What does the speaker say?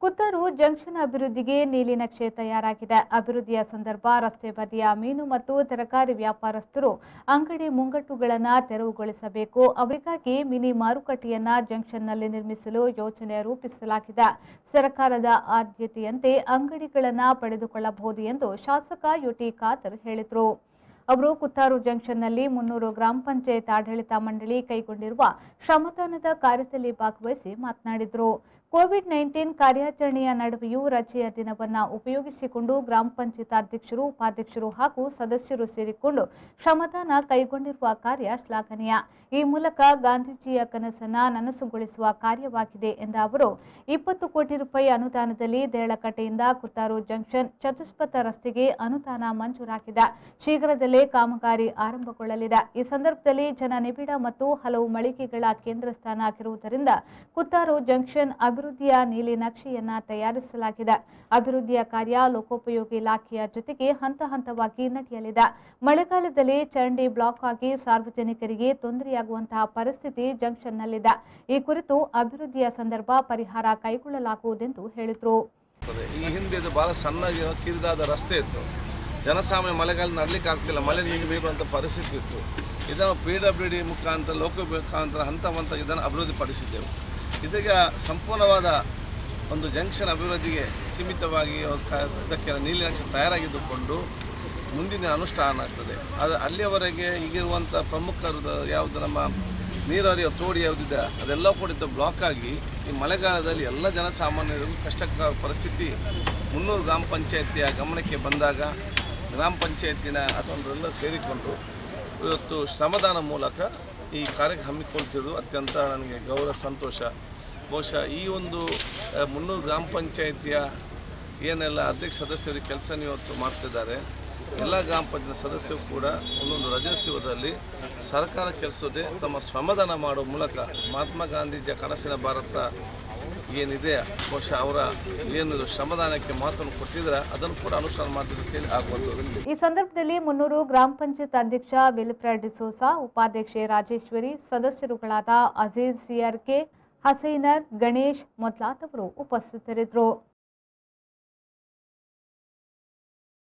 ಕುತ್ತೂರು junction ಅಭಿವೃದ್ಧಿಗೆ ನೀಲಿ ನಕ್ಷೆ ತಯಾರಾಗಿದೆ ಅಭಿವೃದ್ಧಿಯ ಸಂದರ್ಭ ರಸ್ತೆ ಬದಿಯ ಮೀನು ಮತ್ತು ತರಕಾರಿ ವ್ಯಾಪಾರಸ್ಥರು ಅಂಗಡಿ ಮುಂಗಟ್ಟುಗಳನ್ನು ತೆರವುಗೊಳಿಸಬೇಕು ಅವರಿಗಾಗಿ ಮಿನಿ ಮಾರುಕಟ್ಟೆಯನ್ನ ಜಂಕ್ಷನ್ನಲ್ಲಿ ನಿರ್ಮಿಸಲು ಯೋಜನೆ ರೂಪಿಸಲಾಗಿದೆ ಸರ್ಕಾರದ ಆದ್ಯತೆಯಂತೆ ಅಂಗಡಿಗಳನ್ನು ಪಡೆದುಕೊಳ್ಳಬಹುದು ಎಂದು ಶಾಸಕ ಯುಟಿ ಖಾದರ್ ಹೇಳಿದರು ಅವರು ಕುತ್ತಾರು ಜಂಕ್ಷನ್ನಲ್ಲಿ ಮುನ್ನೂರು ಗ್ರಾಮ ಪಂಚಾಯತ್ ಆಡಳಿತ ಮಂಡಳಿ ಕೈಗೊಂಡಿರುವ ಶ್ರಮದಾನದ ಕಾರ್ಯದಲ್ಲಿ ಭಾಗವಹಿಸಿ ಮಾತನಾಡಿದರು ಕೋವಿಡ್ ನೈನ್ಟೀನ್ ಕಾರ್ಯಾಚರಣೆಯ ನಡುವೆಯೂ ರಜೆಯ ದಿನವನ್ನ ಉಪಯೋಗಿಸಿಕೊಂಡು ಗ್ರಾಮ ಪಂಚಾಯತ್ ಅಧ್ಯಕ್ಷರು ಉಪಾಧ್ಯಕ್ಷರು ಹಾಗೂ ಸದಸ್ಯರು ಸೇರಿಕೊಂಡು ಶ್ರಮದಾನ ಕೈಗೊಂಡಿರುವ ಕಾರ್ಯ ಶ್ಲಾಘನೀಯ ಈ ಮೂಲಕ ಗಾಂಧೀಜಿಯ ಕನಸನ್ನ ನನಸುಗೊಳಿಸುವ ಕಾರ್ಯವಾಗಿದೆ ಎಂದ ಅವರು ಇಪ್ಪತ್ತು ಕೋಟಿ ರೂಪಾಯಿ ಅನುದಾನದಲ್ಲಿ ದೇಳಕಟ್ಟೆಯಿಂದ ಕುತ್ತಾರು ಜಂಕ್ಷನ್ ಚತುಷ್ಪಥ ರಸ್ತೆಗೆ ಅನುದಾನ ಮಂಜೂರಾಗಿದೆ ಶೀಘ್ರದಲ್ಲೇ ಕಾಮಗಾರಿ ಆರಂಭಗೊಳ್ಳಲಿದೆ ಈ ಸಂದರ್ಭದಲ್ಲಿ ಜನನಿಬಿಡ ಮತ್ತು ಹಲವು ಮಳಿಗೆಗಳ ಕೇಂದ್ರ ಸ್ಥಾನ ಆಗಿರುವುದರಿಂದ ಕುತ್ತಾರು ಜಂಕ್ಷನ್ ಅಭಿವೃದ್ಧಿಯ ನೀಲಿ ನಕ್ಷೆಯನ್ನ ತಯಾರಿಸಲಾಗಿದೆ ಅಭಿವೃದ್ಧಿಯ ಕಾರ್ಯ ಲೋಕೋಪಯೋಗಿ ಇಲಾಖೆಯ ಜೊತೆಗೆ ಹಂತ ಹಂತವಾಗಿ ನಡೆಯಲಿದೆ ಮಳೆಗಾಲದಲ್ಲಿ ಚರಂಡಿ ಬ್ಲಾಕ್ ಆಗಿ ಸಾರ್ವಜನಿಕರಿಗೆ ತೊಂದರೆಯಾಗುವಂತಹ ಪರಿಸ್ಥಿತಿ ಜಂಕ್ಷನ್ನಲ್ಲಿದೆ ಈ ಕುರಿತು ಅಭಿವೃದ್ಧಿಯ ಸಂದರ್ಭ ಪರಿಹಾರ ಕೈಗೊಳ್ಳಲಾಗುವುದೆಂದು ಹೇಳಿದರು ಆಗ್ತದೆ. ಈ ಹಿಂದೆ ಇದು ಬಹಳ ಸಣ್ಣ ಕಿರಿದಾದ ರಸ್ತೆ ಇತ್ತು ಜನಸಾಮಾನ್ಯ ಮಳೆಗಾಲ ನಡಲಿಕ್ಕೆ ಆಗ್ತಿಲ್ಲ ಮಳೆ ನೀರು ಬೀರುವಂಥ ಪರಿಸ್ಥಿತಿ ಇತ್ತು ಇದನ್ನು ಪಿ ಡಬ್ಲ್ಯೂ ಡಿ ಮುಖಾಂತರ ಲೋಕ ಮುಖಾಂತರ ಹಂತ ಹಂತ ಇದನ್ನು ಅಭಿವೃದ್ಧಿಪಡಿಸಿದ್ದೆವು ಇದೀಗ ಸಂಪೂರ್ಣವಾದ ಒಂದು ಜಂಕ್ಷನ್ ಅಭಿವೃದ್ಧಿಗೆ ಸೀಮಿತವಾಗಿ ಕ- ಇದಕ್ಕೆ ನೀಲಿ ನಕ್ಷೆ ತಯಾರಾಗಿದ್ದುಕೊಂಡು ಮುಂದಿನ ಅನುಷ್ಠಾನ ಆಗ್ತದೆ ಅದು ಅಲ್ಲಿಯವರೆಗೆ ಈಗಿರುವಂಥ ಪ್ರಮುಖರು ಯಾವುದು ನಮ್ಮ ನೀರಾವರಿಯ ತೋಡಿ ಯಾವುದಿದೆ ಅದೆಲ್ಲ ಕೂಡ ಇದು ಬ್ಲಾಕ್ ಆಗಿ ಈ ಮಳೆಗಾಲದಲ್ಲಿ ಎಲ್ಲ ಜನಸಾಮಾನ್ಯರಿಗೂ ಕಷ್ಟಕರ ಪರಿಸ್ಥಿತಿ ಮುನ್ನೂರು ಗ್ರಾಮ ಪಂಚಾಯತಿಯ ಗಮನಕ್ಕೆ ಬಂದಾಗ ಗ್ರಾಮ ಪಂಚಾಯತಿನ ಅದೊಂದರೆಲ್ಲ ಸೇರಿಕೊಂಡು ಇವತ್ತು ಶ್ರಮದಾನ ಮೂಲಕ ಈ ಕಾರ್ಯಕ್ಕೆ ಹಮ್ಮಿಕೊಳ್ತಿರೋದು ಅತ್ಯಂತ ನನಗೆ ಗೌರವ ಸಂತೋಷ ಬಹುಶಃ ಈ ಒಂದು ಆ, ಮುನ್ನೂರು ಗ್ರಾಮ ಪಂಚಾಯತಿಯ ಏನೆಲ್ಲ ಅಧ್ಯಕ್ಷ ಸದಸ್ಯರು ಕೆಲಸ ಇವತ್ತು ಮಾಡ್ತಿದ್ದಾರೆ ಎಲ್ಲ ಗ್ರಾಮ ಪಂಚಾಯತ್ ಸದಸ್ಯರು ಕೂಡ ಒಂದೊಂದು ರಜಸ್ಯವದಲ್ಲಿ ಸರ್ಕಾರ ಕೆಲಸದೇ ತಮ್ಮ ಶ್ರಮದಾನ ಮಾಡುವ ಮೂಲಕ ಮಹಾತ್ಮ ಗಾಂಧೀಜಿಯ ಕನಸಿನ ಭಾರತ ಏನಿದೆ ಬಹುಶಃ ಅವರ ಏನು ಶ್ರಮದಾನಕ್ಕೆ ಮಹತ್ವವನ್ನು ಕೊಟ್ಟಿದ್ರೆ ಅದನ್ನು ಕೂಡ ಅನುಷ್ಠಾನ ಮಾಡಲಿಕ್ಕೆ ಆಗುವಂಥದ್ದು ಈ ಸಂದರ್ಭದಲ್ಲಿ ಮುನ್ನೂರು ಗ್ರಾಮ ಪಂಚಾಯತ್ ಅಧ್ಯಕ್ಷ ವಿಲ್ಫ್ರೆಡ್ ಡಿಸೋಸಾ ಉಪಾಧ್ಯಕ್ಷೆ ರಾಜೇಶ್ವರಿ ಸದಸ್ಯರುಗಳಾದ ಅಜೀಜ್ ಸಿಆರ್ಕೆ ಹಸೈನರ್ ಗಣೇಶ್ ಮೊದಲಾದವರು ಉಪಸ್ಥಿತರಿದ್ದರು